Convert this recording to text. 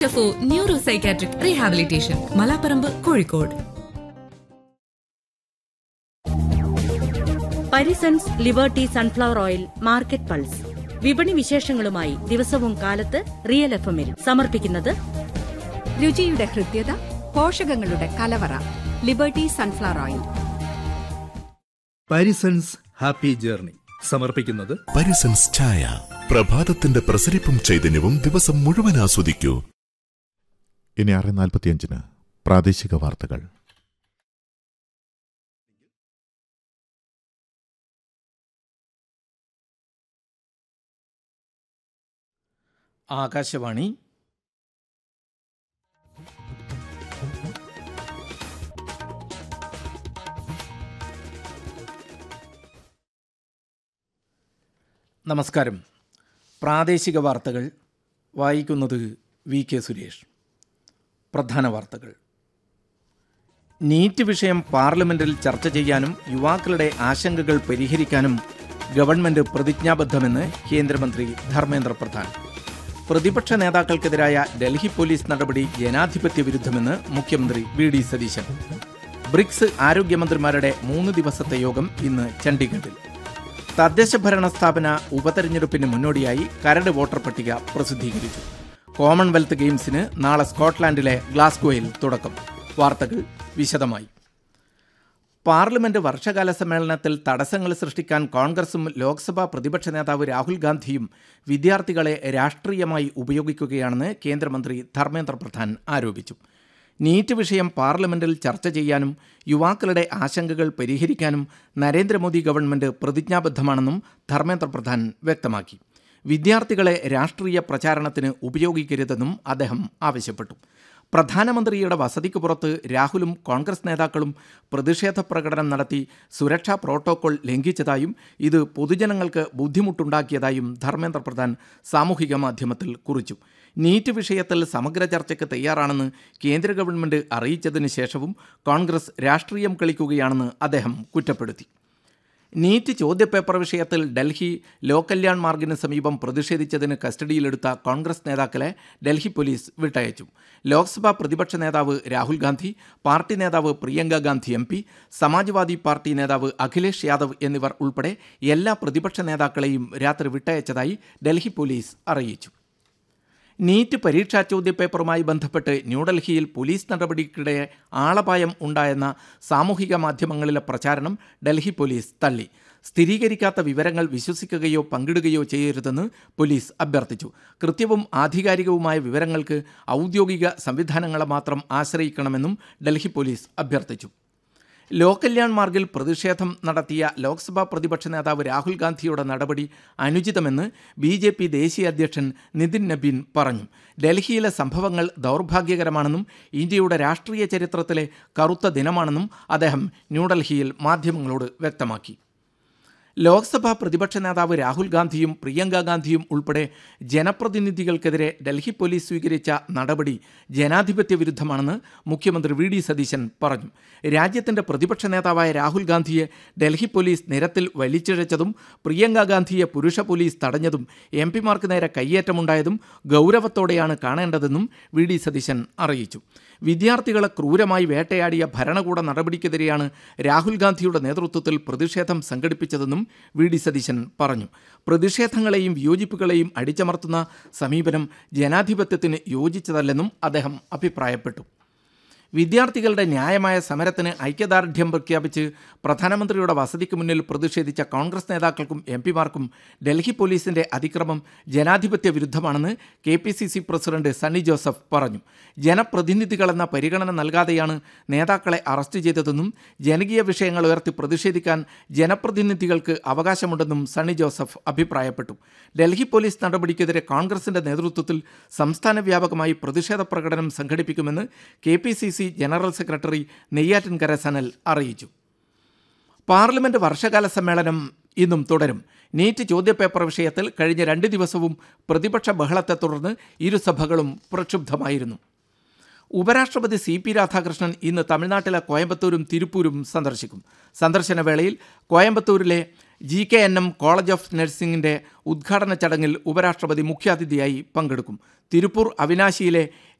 four neuro psychiatric rehabilitation Malaparamba Kozhikode Parisons liberty sunflower oil market pulse വിപണി വിശേഷങ്ങളുമായി ദിവസവും കാലത്ത് റിയൽ എഫ് എമ്മിൽ സമർപ്പിക്കുന്നത് രുചിയുടെ ഹൃദ്യത പോഷകങ്ങളുടെ കലവറ Liberty sunflower oil Parisons happy journey സമർപ്പിക്കുന്നത് പരിസൻസ് ചായ പ്രഭാതത്തിന്റെ പ്രസരിപ്പും ചൈതന്യവും ദിവസം മുഴുവൻ ആസ്വദിക്കൂ ഇനി ആറ് നാൽപ്പത്തിയഞ്ചിന് പ്രാദേശിക വാർത്തകൾ ആകാശവാണി നമസ്കാരം പ്രാദേശിക വാർത്തകൾ വായിക്കുന്നത് വി കെ സുരേഷ് പ്രധാന വാർത്തകൾ നീറ്റ് വിഷയം പാർലമെന്റിൽ ചർച്ച ചെയ്യാനും യുവാക്കളുടെ ആശങ്കകൾ പരിഹരിക്കാനും ഗവൺമെന്റ് പ്രതിജ്ഞാബദ്ധമെന്ന് കേന്ദ്രമന്ത്രി ധർമ്മേന്ദ്ര പ്രധാൻ പ്രതിപക്ഷ നേതാക്കൾക്കെതിരായ ഡൽഹി പോലീസ് നടപടി ജനാധിപത്യ വിരുദ്ധമെന്ന് മുഖ്യമന്ത്രി വി ഡി സതീശൻ ബ്രിക്സ് ആരോഗ്യമന്ത്രിമാരുടെ മൂന്ന് ദിവസത്തെ യോഗം ഇന്ന് ചണ്ഡീഗഡിൽ തദ്ദേശ ഭരണ സ്ഥാപന ഉപതെരഞ്ഞെടുപ്പിന് മുന്നോടിയായി കരട് വോട്ടർ പട്ടിക പ്രസിദ്ധീകരിച്ചു കോമൺവെൽത്ത് ഗെയിംസിന് നാളെ സ്കോട്ട്ലാൻഡിലെ ഗ്ലാസ്ഗോയിൽ തുടക്കം വാർത്തകൾ വിശദമായി പാർലമെന്റ് വർഷകാല സമ്മേളനത്തിൽ തടസ്സങ്ങൾ സൃഷ്ടിക്കാൻ കോൺഗ്രസും ലോക്സഭാ പ്രതിപക്ഷ നേതാവ് രാഹുൽ ഗാന്ധിയും വിദ്യാർത്ഥികളെ രാഷ്ട്രീയമായി ഉപയോഗിക്കുകയാണെന്ന് കേന്ദ്രമന്ത്രി ധർമ്മേന്ദ്ര പ്രധാൻ ആരോപിച്ചു നീറ്റ് വിഷയം പാർലമെന്റിൽ ചർച്ച ചെയ്യാനും യുവാക്കളുടെ ആശങ്കകൾ പരിഹരിക്കാനും നരേന്ദ്രമോദി ഗവൺമെന്റ് പ്രതിജ്ഞാബദ്ധമാണെന്നും ധർമ്മേന്ദ്ര പ്രധാൻ വ്യക്തമാക്കി വിദ്യാർത്ഥികളെ രാഷ്ട്രീയ പ്രചാരണത്തിന് ഉപയോഗിക്കരുതെന്നും അദ്ദേഹം ആവശ്യപ്പെട്ടു പ്രധാനമന്ത്രിയുടെ വസതിക്ക് പുറത്ത് രാഹുലും കോൺഗ്രസ് നേതാക്കളും പ്രതിഷേധ പ്രകടനം നടത്തി സുരക്ഷാ പ്രോട്ടോകോൾ ലംഘിച്ചതായും ഇത് പൊതുജനങ്ങൾക്ക് ബുദ്ധിമുട്ടുണ്ടാക്കിയതായും ധർമ്മേന്ദ്ര പ്രധാൻ സാമൂഹിക മാധ്യമത്തിൽ കുറിച്ചു നീറ്റ് വിഷയത്തിൽ സമഗ്ര ചർച്ചയ്ക്ക് തയ്യാറാണെന്ന് കേന്ദ്ര ഗവൺമെന്റ് അറിയിച്ചതിന് ശേഷവും കോൺഗ്രസ് രാഷ്ട്രീയം കളിക്കുകയാണെന്ന് അദ്ദേഹം കുറ്റപ്പെടുത്തി നീറ്റ് ചോദ്യപേപ്പർ വിഷയത്തിൽ ഡൽഹി ലോകല്യാൺ മാർഗിന് സമീപം പ്രതിഷേധിച്ചതിന് കസ്റ്റഡിയിലെടുത്ത കോൺഗ്രസ് നേതാക്കളെ ഡൽഹി പോലീസ് വിട്ടയച്ചു ലോക്സഭാ പ്രതിപക്ഷ നേതാവ് രാഹുൽ ഗാന്ധി പാർട്ടി നേതാവ് Priyanka Gandhi M P Samajwadi party നേതാവ് അഖിലേഷ് യാദവ് എന്നിവർ ഉൾപ്പെടെ എല്ലാ പ്രതിപക്ഷ നേതാക്കളെയും രാത്രി വിട്ടയച്ചതായി ഡൽഹി പോലീസ് അറിയിച്ചു നീറ്റ് പരീക്ഷാ ചോദ്യപേപ്പറുമായി ബന്ധപ്പെട്ട് ന്യൂഡൽഹിയിൽ പോലീസ് നടപടിക്കിടെ ആളപായം ഉണ്ടായെന്ന സാമൂഹിക മാധ്യമങ്ങളിലെ പ്രചാരണം ഡൽഹി പോലീസ് തള്ളി സ്ഥിരീകരിക്കാത്ത വിവരങ്ങൾ വിശ്വസിക്കുകയോ പങ്കിടുകയോ ചെയ്യരുതെന്ന് പോലീസ് അഭ്യർത്ഥിച്ചു കൃത്യവും ആധികാരികവുമായ വിവരങ്ങൾക്ക് ഔദ്യോഗിക സംവിധാനങ്ങളെ മാത്രം ആശ്രയിക്കണമെന്നും ഡൽഹി പോലീസ് അഭ്യർത്ഥിച്ചു ലോകല്യാൺ മാർഗിൽ പ്രതിഷേധം നടത്തിയ ലോക്സഭാ പ്രതിപക്ഷ നേതാവ് രാഹുൽ ഗാന്ധിയുടെ നടപടി അനുചിതമെന്ന് ബി ജെ പി ദേശീയ അധ്യക്ഷൻ നിതിൻ നബീൻ പറഞ്ഞു ഡൽഹിയിലെ സംഭവങ്ങൾ ദൗർഭാഗ്യകരമാണെന്നും ഇന്ത്യയുടെ രാഷ്ട്രീയ ചരിത്രത്തിലെ കറുത്ത ദിനമാണെന്നും അദ്ദേഹം ന്യൂഡൽഹിയിൽ മാധ്യമങ്ങളോട് വ്യക്തമാക്കി ലോക്സഭാ പ്രതിപക്ഷ നേതാവ് രാഹുൽ ഗാന്ധിയും പ്രിയങ്ക ഗാന്ധിയും ഉൾപ്പെടെ ജനപ്രതിനിധികൾക്കെതിരെ ഡൽഹി പോലീസ് സ്വീകരിച്ച നടപടി ജനാധിപത്യ വിരുദ്ധമാണെന്ന് മുഖ്യമന്ത്രി വി ഡി സതീശൻ പറഞ്ഞു രാജ്യത്തിന്റെ പ്രതിപക്ഷ നേതാവായ രാഹുൽ ഗാന്ധിയെ ഡൽഹി പോലീസ് നിരത്തിൽ വലിച്ചിഴച്ചതും പ്രിയങ്ക ഗാന്ധിയെ പുരുഷ പോലീസ് തടഞ്ഞതും എം പിമാർക്ക് നേരെ കയ്യേറ്റമുണ്ടായതും ഗൗരവത്തോടെയാണ് കാണേണ്ടതെന്നും വി ഡി സതീശൻ അറിയിച്ചു വിദ്യാർത്ഥികളെ ക്രൂരമായി വേട്ടയാടിയ ഭരണകൂട നടപടിക്കെതിരെയാണ് രാഹുൽ ഗാന്ധിയുടെ നേതൃത്വത്തിൽ പ്രതിഷേധം സംഘടിപ്പിച്ചതെന്നും വി ഡി സതീശൻ പറഞ്ഞു പ്രതിഷേധങ്ങളെയും വിയോജിപ്പുകളെയും അടിച്ചമർത്തുന്ന സമീപനം ജനാധിപത്യത്തിന് യോജിച്ചതല്ലെന്നും അദ്ദേഹം അഭിപ്രായപ്പെട്ടു വിദ്യാർത്ഥികളുടെ ന്യായമായ സമരത്തിന് ഐക്യദാർഢ്യം പ്രഖ്യാപിച്ച് പ്രധാനമന്ത്രിയുടെ വസതിക്ക് മുന്നിൽ പ്രതിഷേധിച്ച കോൺഗ്രസ് നേതാക്കൾക്കും എം പിമാർക്കും ഡൽഹി പോലീസിന്റെ അതിക്രമം ജനാധിപത്യ വിരുദ്ധമാണെന്ന് K P C C president Sunny Joseph പറഞ്ഞു ജനപ്രതിനിധികളെന്ന പരിഗണന നൽകാതെയാണ് നേതാക്കളെ അറസ്റ്റ് ചെയ്തതെന്നും ജനകീയ വിഷയങ്ങൾ ഉയർത്തി പ്രതിഷേധിക്കാൻ ജനപ്രതിനിധികൾക്ക് അവകാശമുണ്ടെന്നും സണ്ണി ജോസഫ് അഭിപ്രായപ്പെട്ടു ഡൽഹി പോലീസ് നടപടിക്കെതിരെ കോൺഗ്രസിന്റെ നേതൃത്വത്തിൽ സംസ്ഥാന വ്യാപകമായി പ്രതിഷേധ പ്രകടനം സംഘടിപ്പിക്കുമെന്ന് K P C C general secretary Neyyattinkara Sanal അറിയിച്ചു പാർലമെന്റ് വർഷകാല സമ്മേളനം ഇന്നും തുടരും നീറ്റ് ചോദ്യപേപ്പർ വിഷയത്തിൽ കഴിഞ്ഞ രണ്ട് ദിവസവും പ്രതിപക്ഷ ബഹളത്തെ തുടർന്ന് ഇരുസഭകളും പ്രക്ഷുബ്ധമായിരുന്നു ഉപരാഷ്ട്രപതി സി പി രാധാകൃഷ്ണൻ ഇന്ന് തമിഴ്നാട്ടിലെ കോയമ്പത്തൂരും തിരുപ്പൂരും സന്ദർശിക്കും സന്ദർശന വേളയിൽ കോയമ്പത്തൂരിലെ G K N M college of നഴ്സിംഗിന്റെ ഉദ്ഘാടന ചടങ്ങിൽ ഉപരാഷ്ട്രപതി മുഖ്യാതിഥിയായി പങ്കെടുക്കും തിരുപ്പൂർ അവിനാശിയിലെ